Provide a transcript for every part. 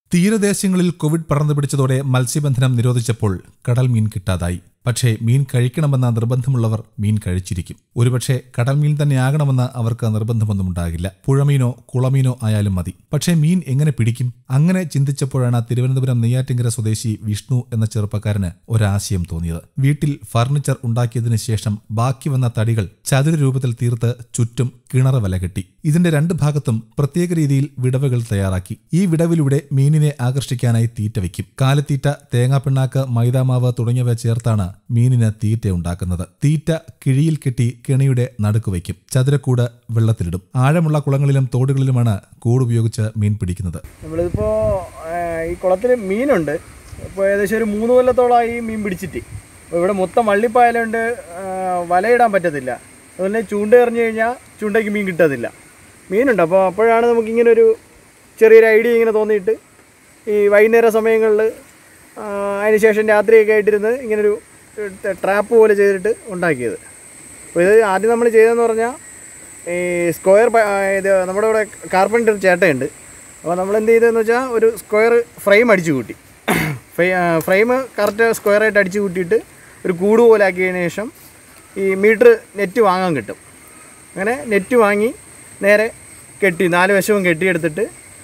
തീരദേശങ്ങളിൽ Covid പടർന്നു പിടിച്ചതോടെ മത്സ്യബന്ധനം നിരോധിച്ചപ്പോൾ കടൽ മീൻ കിട്ടാതായി പക്ഷേ മീൻ കഴിക്കണമെന്ന നിർബന്ധമുള്ളവർ മീൻ കഴിച്ചിരിക്കും ഒരുപക്ഷെ കടൽ മീൻ തന്നെയാകണമെന്ന് അവർക്ക് നിർബന്ധമൊന്നും ഉണ്ടാകില്ല പുഴമീനോ കുളമീനോ ആയാലും മതി പക്ഷേ മീൻ എങ്ങനെ പിടിക്കും അങ്ങനെ ചിന്തിച്ചപ്പോഴാണ് തിരുവനന്തപുരം നെയ്യാറ്റിങ്കര സ്വദേശി വിഷ്ണു എന്ന ചെറുപ്പക്കാരന് ഒരാശയം തോന്നിയത് വീട്ടിൽ ഫർണിച്ചർ ഉണ്ടാക്കിയതിനു ശേഷം ബാക്കി വന്ന തടികൾ ചതുര രൂപത്തിൽ തീർത്ത് ചുറ്റും കിണർ വല കെട്ടി ഇതിന്റെ രണ്ട് ഭാഗത്തും പ്രത്യേക രീതിയിൽ വിടവുകൾ തയ്യാറാക്കി ഈ വിടവിലൂടെ മീനിനെ ആകർഷിക്കാനായി തീറ്റ വയ്ക്കും കാലിത്തീറ്റ തേങ്ങാപ്പിണ്ണാക്ക് മൈദാമാവ് തുടങ്ങിയവ ചേർത്താണ് മീനിന് തീറ്റ ഉണ്ടാക്കുന്നത് തീറ്റ കിഴിയിൽ കെട്ടി കെണിയുടെ നടുക്ക് വയ്ക്കും ചതുരക്കൂട് വെള്ളത്തിലിടും ആഴമുള്ള കുളങ്ങളിലും തോടുകളിലുമാണ് കൂട് ഉപയോഗിച്ച് മീൻ പിടിക്കുന്നത് നമ്മളിതിപ്പോൾ ഈ കുളത്തിൽ മീനുണ്ട് ഇപ്പോൾ ഏകദേശം ഒരു മൂന്ന് കൊല്ലത്തോളമായി മീൻ പിടിച്ചിട്ട് അപ്പോൾ ഇവിടെ മൊത്തം വള്ളിപ്പായലുണ്ട് വലയിടാൻ പറ്റത്തില്ല അതുപോലെ ചൂണ്ട എറിഞ്ഞു കഴിഞ്ഞാൽ ചൂണ്ടയ്ക്ക് മീൻ കിട്ടത്തില്ല മീനുണ്ട് അപ്പോൾ അപ്പോഴാണ് നമുക്കിങ്ങനെ ഒരു ചെറിയൊരു ഐഡിയ ഇങ്ങനെ തോന്നിയിട്ട് ഈ വൈകുന്നേര സമയങ്ങളിൽ അതിന് ശേഷം രാത്രിയൊക്കെ ആയിട്ടിരുന്ന് ഇങ്ങനൊരു ട്രാപ്പ് പോലെ ചെയ്തിട്ട് ഉണ്ടാക്കിയത് അപ്പോൾ ഇത് ആദ്യം നമ്മൾ ചെയ്തതെന്ന് പറഞ്ഞാൽ ഈ സ്ക്വയർ പ- ആ, ഇത് നമ്മുടെ ഇവിടെ കാർപ്പൻ്റർ ചേട്ടയുണ്ട് അപ്പോൾ നമ്മൾ എന്ത് ചെയ്തതെന്ന് വെച്ചാൽ ഒരു സ്ക്വയർ ഫ്രെയിം അടിച്ചു കൂട്ടി ഫ്രെയിം കറക്റ്റ് സ്ക്വയറായിട്ട് അടിച്ചു കൂട്ടിയിട്ട് ഒരു കൂട് പോലെ ആക്കിയതിന് ശേഷം ഈ മീറ്റർ നെറ്റ് വാങ്ങാൻ കിട്ടും അങ്ങനെ നെറ്റ് വാങ്ങി നേരെ കെട്ടി നാല് വശവും കെട്ടിയെടുത്തിട്ട്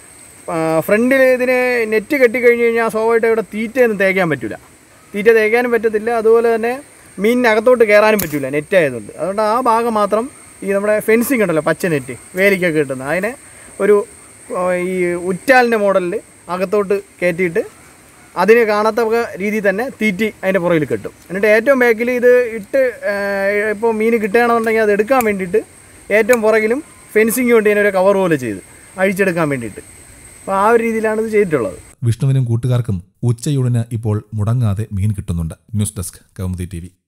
ഫ്രണ്ടിൽ ഇതിന് നെറ്റ് കെട്ടിക്കഴിഞ്ഞ് കഴിഞ്ഞാൽ സ്വാഭാവികമായിട്ട് ഇവിടെ തീറ്റയൊന്നും തേക്കാൻ പറ്റില്ല തീറ്റ തേക്കാനും പറ്റത്തില്ല അതുപോലെ തന്നെ മീനിനകത്തോട്ട് കയറാനും പറ്റില്ല നെറ്റ് ആയതുകൊണ്ട് അതുകൊണ്ട് ആ ഭാഗം മാത്രം ഈ നമ്മുടെ ഫെൻസിങ് ഉണ്ടല്ലോ പച്ച നെറ്റ് വേലിക്കൊക്കെ കിട്ടുന്നത് അതിനെ ഒരു ആ, ഈ ഉറ്റാലിൻ്റെ മോഡലിൽ അകത്തോട്ട് കയറ്റിയിട്ട് അതിന് കാണത്തക്ക രീതിയിൽ തന്നെ തീറ്റി അതിൻ്റെ പുറകിൽ കെട്ടും എന്നിട്ട് ഏറ്റവും ബാക്കിൽ ഇത് ഇട്ട് ഇപ്പോൾ മീൻ കിട്ടുകയാണെന്നുണ്ടെങ്കിൽ അത് എടുക്കാൻ വേണ്ടിയിട്ട് ഏറ്റവും പുറകിലും ഫെൻസിങ് കൊണ്ട് ഇതിനൊരു കവർ പോലെ ചെയ്ത് അഴിച്ചെടുക്കാൻ വേണ്ടിയിട്ട് അപ്പോൾ ആ ഒരു രീതിയിലാണ് ഇത് ചെയ്തിട്ടുള്ളത് വിഷ്ണുവിനും കൂട്ടുകാർക്കും ഉച്ചയൂണിന് ഇപ്പോൾ മുടങ്ങാതെ മീൻ കിട്ടുന്നുണ്ട് ന്യൂസ് ഡെസ്ക് കൗമുദി ടി